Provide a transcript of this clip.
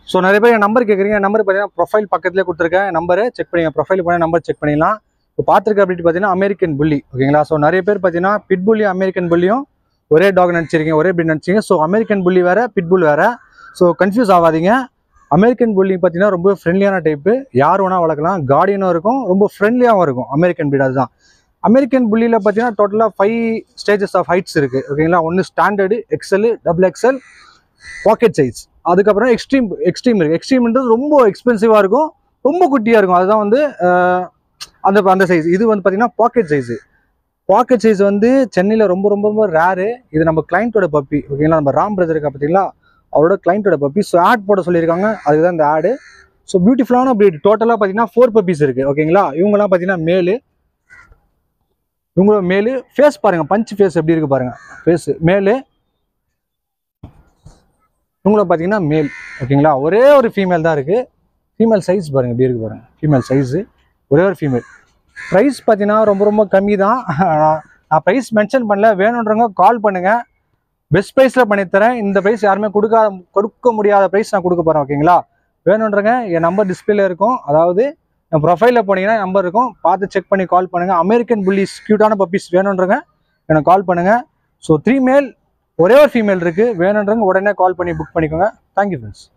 so நிறைய பேர் என் நம்பர் கேட்குறீங்க நம்பர் பார்த்தீங்கன்னா ப்ரொஃபைல் பக்கத்துலேயே கொடுத்துருக்கேன் நம்பரு செக் பண்ணி ப்ரொஃபைல் போனால் நம்பர் செக் பண்ணிடலாம் இப்போ பார்த்துருக்க அப்படி பார்த்தீங்கன்னா அமெரிக்கன் புள்ளி ஓகேங்களா ஸோ நிறைய பேர் பார்த்தீங்கன்னா பிட்புல்லியும் அமெரிக்கன் புள்ளியும் ஒரே டாக் நினச்சிருக்கீங்க ஒரே பிட் நினச்சிங்க ஸோ அமெரிக்கன் புள்ளி வேறு பிட்புல் வேறு ஸோ கன்ஃபியூஸ் ஆகாதீங்க அமெரிக்கன் புள்ளி பார்த்தீங்கன்னா ரொம்ப ஃப்ரெண்ட்லியான டைப்பு யார் வேணால் வளர்க்கலாம் கார்டியனும் இருக்கும் ரொம்ப ஃப்ரெண்ட்லியாகவும் இருக்கும் அமெரிக்கன் பீட் அதுதான் அமெரிக்கன் புள்ளியில் பார்த்தீங்கன்னா டோட்டலாக ஃபைவ் ஸ்டேஜஸ் ஆஃப் ஹைட்ஸ் இருக்குது ஓகேங்களா ஒன்று standard XL double XL pocket size அதுக்கப்புறம் எக்ஸ்ட்ரீம் எக்ஸ்ட்ரீம் இருக்குது எக்ஸ்ட்ரீம்ன்றது ரொம்ப எக்ஸ்பென்சிவாக இருக்கும் ரொம்ப குட்டியாக இருக்கும் அதுதான் வந்து அஹ், அந்த அந்த சைஸ் இது வந்து பார்த்தீங்கன்னா பாக்கெட் சைஸு பாக்கெட் சைஸ் வந்து சென்னையில் ரொம்ப ரொம்ப ரொம்ப ரேரு இது நம்ம கிளைண்ட்டோட பப்பி ஓகேங்களா நம்ம ராம் பிரதர் இருக்கா பார்த்தீங்களா அவரோட கிளைண்ட்டோட பப்பி ஸோ ஆட் போட சொல்லியிருக்காங்க அதுக்கு தான் இந்த ஆடு ஸோ பியூட்டிஃபுல்லான breed டோட்டலாக பார்த்தீங்கன்னா ஃபோர் பப்பீஸ் இருக்குது ஓகேங்களா இவங்கெல்லாம் பார்த்தீங்கன்னா மேலு இவங்களோட மேலு ஃபேஸ் பாருங்கள் பஞ்ச் ஃபேஸ் எப்படி இருக்கு பாருங்கள் ஃபேஸு மேலு இவங்கள பார்த்தீங்கன்னா மேல் ஓகேங்களா ஒரே ஒரு ஃபீமேல் தான் இருக்குது ஃபீமேல் சைஸ் பாருங்கள் எப்படி இருக்கு பாருங்கள் ஃபீமேல் சைஸு ஒரே ஒரு ஃபீமேல் ப்ரைஸ் பார்த்தீங்கன்னா ரொம்ப ரொம்ப கம்மி தான் நான் நான் ப்ரைஸ் மென்ஷன் பண்ணல வேணுன்றவங்க கால் பண்ணுங்கள் பெஸ்ட் ப்ரைஸில் பண்ணித்தரேன் இந்த ப்ரைஸ் யாருமே கொடுக்காத கொடுக்க முடியாத ப்ரைஸ் நான் கொடுக்க போகிறேன் ஓகேங்களா வேணுன்றங்க என் நம்பர் டிஸ்பிளேல இருக்கும் அதாவது என் ப்ரொஃபைலில் போனீங்கன்னா நம்பர் இருக்கும் பார்த்து செக் பண்ணி கால் பண்ணுங்கள் அமெரிக்கன் புல்லிஸ் க்யூட்டான பப்பீஸ் வேணுன்றங்க எனக்கு கால் பண்ணுங்கள் ஸோ த்ரீ மேல் ஒரே ஒரு ஃபீமேல் இருக்குது வேணுன்றவங்க உடனே கால் பண்ணி புக் பண்ணிக்கோங்க தேங்க்யூ ஃப்ரெண்ட்ஸ்